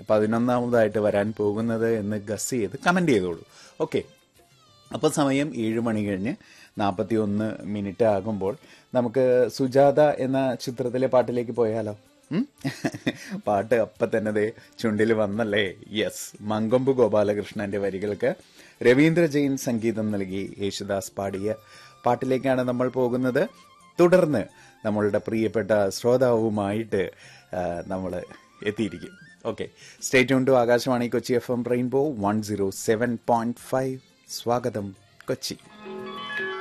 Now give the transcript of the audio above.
പതിനൊന്നാമതായിട്ട് വരാൻ പോകുന്നത് എന്ന് ഗസ് ചെയ്ത് കമന്റ് ചെയ്തോളൂ ഓക്കെ അപ്പോൾ സമയം ഏഴ് മണി കഴിഞ്ഞ് നാൽപ്പത്തി ഒന്ന് മിനിറ്റ് ആകുമ്പോൾ നമുക്ക് സുജാത എന്ന ചിത്രത്തിലെ പാട്ടിലേക്ക് പോയാലോ ഉം? പാട്ട് അപ്പം തന്നെ ദേ ചുണ്ടിൽ വന്നല്ലേ യെസ് മങ്കൊമ്പ് ഗോപാലകൃഷ്ണന്റെ വരികൾക്ക് രവീന്ദ്ര ജെയിൻ സംഗീതം നൽകി യേശുദാസ് പാടിയ പാട്ടിലേക്കാണ് നമ്മൾ പോകുന്നത് തുടർന്ന് നമ്മളുടെ പ്രിയപ്പെട്ട ശ്രോതാവുമായിട്ട് നമ്മൾ എത്തിയിരിക്കും okay state to Akashvani Kochi F M rainbow one zero seven point five സ്വാഗതം കൊച്ചി